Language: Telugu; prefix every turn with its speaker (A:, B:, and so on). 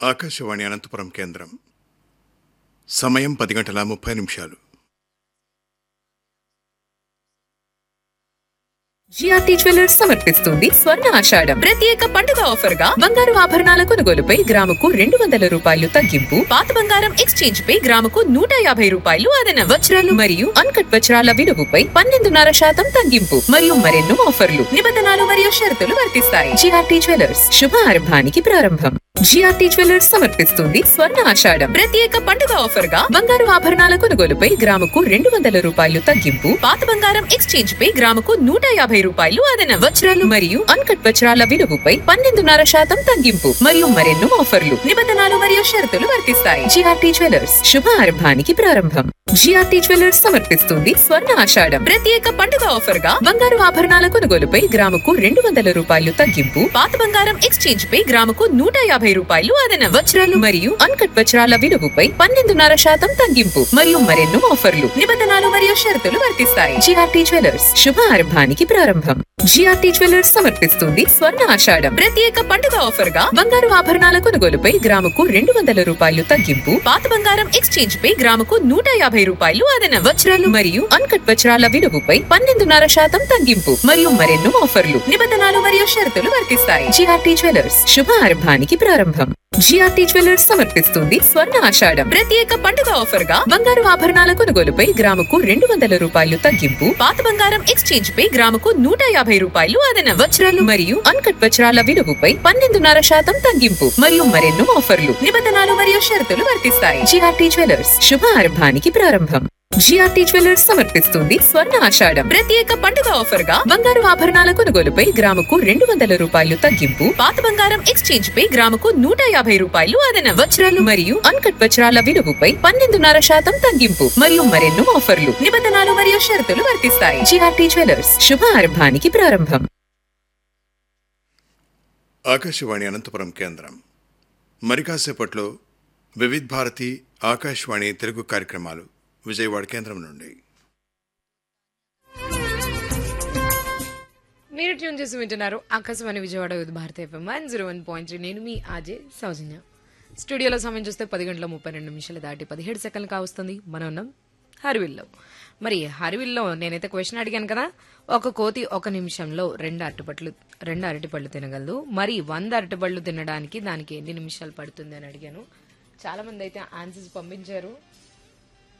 A: ఆకాశవాణి అనంతపురం కేంద్రం సమయం పది గంటల ముప్పై నిమిషాలు
B: జిఆర్టీ జ్యువెలర్స్ సమర్పిస్తుంది స్వర్ణ ఆషాఢం ప్రత్యేక పండుగ ఆఫర్ గా బంగారు ఆభరణాల కొనుగోలుపై గ్రాముకు రెండు వందల రూపాయలు తగ్గింపు పాత బంగారం ఎక్స్చేంజ్ పై గ్రాముకు నూట యాభై రూపాయలు అదన వజ్రాలు మరియు అన్కట్ వజ్రాల విలువపై పన్నెండున్నర శాతం తగ్గింపు మరియు మరెన్నో ఆఫర్లు నిబంధనలు మరియు షరతులు వర్తిస్తాయి జిఆర్టీ జ్యువెలర్స్ శుభ ఆరంభానికి ప్రారంభం జిఆర్టీ జ్యువెలర్స్ సమర్పిస్తుంది స్వర్ణ ఆషాఢం ప్రత్యేక పండుగ ఆఫర్ గా బంగారు ఆభరణాల కొనుగోలుపై గ్రాముకు రెండు వందల రూపాయలు తగ్గింపు పాత బంగారం ఎక్స్చేంజ్ పై గ్రాముకు నూట యాభై రూపాయలు అదన వజ్రాలు మరియు అన్కట్ వజ్రాల విలువపై పన్నెండున్నర శాతం తగ్గింపు మరియు మరెన్నో ఆఫర్లు నిబంధనలు మరియు షరతులు వర్తిస్తాయి జిఆర్టీ జ్యువెలర్స్ శుభ ఆరంభానికి ప్రారంభం జిఆర్టీ జ్యువెలర్స్ సమర్పిస్తుంది స్వర్ణ ఆషాఢం ప్రత్యేక పండుగ ఆఫర్ గా బంగారు ఆభరణాల కొనుగోలుపై గ్రాముకు రెండు వందల రూపాయలు తగ్గింపు పాత బంగారం ఎక్స్చేంజ్ పై గ్రాముకు నూట యాభై రూపాయలు అదన వజ్రాలు మరియు అన్కట్ వజ్రాల విలువపై పన్నెండున్నర శాతం తగ్గింపు మరియు మరెన్నో ఆఫర్లు నిబంధనలు మరియు షరతులు వర్తిస్తాయి జిఆర్టీ జ్యువెలర్స్ శుభ ఆరంభానికి ప్రారంభం జిఆర్టీ జ్యువెలర్స్ సమర్పిస్తుంది స్వర్ణ ఆషాఢం ప్రత్యేక పండుగ ఆఫర్ గా బంగారు ఆభరణాల కొనుగోలుపై గ్రాముకు రెండు వందల రూపాయలు తగ్గింపు పాత బంగారం ఎక్స్చేంజ్ పై గ్రాముకు నూట యాభై రూపాయలు అదన వజ్రాలు మరియు అన్కట్ వజ్రాల విలువపై పన్నెండున్నర శాతం తగ్గింపు మరియు మరెన్నో ఆఫర్లు నిబంధనలు మరియు షరతులు వర్తిస్తాయి జిఆర్టీ జ్యువెలర్స్ శుభ ఆరంభానికి ప్రారంభం జిఆర్టీ జ్యువెలర్స్ సమర్పిస్తుంది స్వర్ణ ఆషాఢం ప్రత్యేక పండుగ ఆఫర్ గా బంగారు ఆభరణాల కొనుగోలుపై గ్రాముకు రెండు వందల రూపాయలు తగ్గింపు పాత బంగారం ఎక్స్చేంజ్ పై గ్రాముకు నూట యాభై రూపాయలు అదన వజ్రాలు మరియు అన్కట్ వజ్రాల విలువపై పన్నెండున్నర శాతం తగ్గింపు మరియు మరెన్నో ఆఫర్లు నిబంధనలు మరియు షరతులు వర్తిస్తాయి జిఆర్టీ జ్యువెలర్స్ శుభ ఆరంభానికి ప్రారంభం జిఆర్టీ జ్యువెలర్స్ సమర్పిస్తుంది స్వర్ణ ఆషాఢం ప్రత్యేక పండుగ ఆఫర్ గా బంగారు ఆభరణాల కొనుగోలుపై గ్రాముకు రెండు వందల రూపాయలు తగ్గింపు పాత బంగారం ఎక్స్చేంజ్ పై గ్రాముకు నూట యాభై రూపాయలు అదన వజ్రాలు మరియు అన్కట్ వజ్రాల విలువపై పన్నెండున్నర శాతం తగ్గింపు మరియు మరెన్నో ఆఫర్లు నిబంధనలు మరియు షరతులు వర్తిస్తాయి జిఆర్టీ జ్యువెలర్స్ శుభ ఆరంభానికి ప్రారంభం
A: ఆకాశవాణి అనంతపురం కేంద్రం మరి కాసేపట్లో వివిధ్ భారతి ఆకాశవాణి తెలుగు కార్యక్రమాలు విజయవాడ కేంద్రం నుండి
C: మీరు ట్యూన్ చేసి వింటున్నారు Akashvani Vijayawada Vividh Bharati FM one zero one point three నేను మీ ఆజే సౌజన్య స్టూడియోలో సమయం చూస్తే పది గంటల ముప్పై రెండు నిమిషాలు దాటి పదిహేడు సెకండ్లు కావస్తుంది మనం ఉన్నాం హరివిల్లో మరి హరివిల్లో నేనైతే క్వశ్చన్ అడిగాను కదా ఒక కోతి ఒక నిమిషంలో రెండు అరటిపళ్ళు రెండు అరటిపళ్ళు తినగలదు మరి వంద అరటిపళ్ళు తినడానికి దానికి ఎన్ని నిమిషాలు పడుతుంది అని అడిగాను చాలా మంది అయితే ఆన్సర్స్ పంపించారు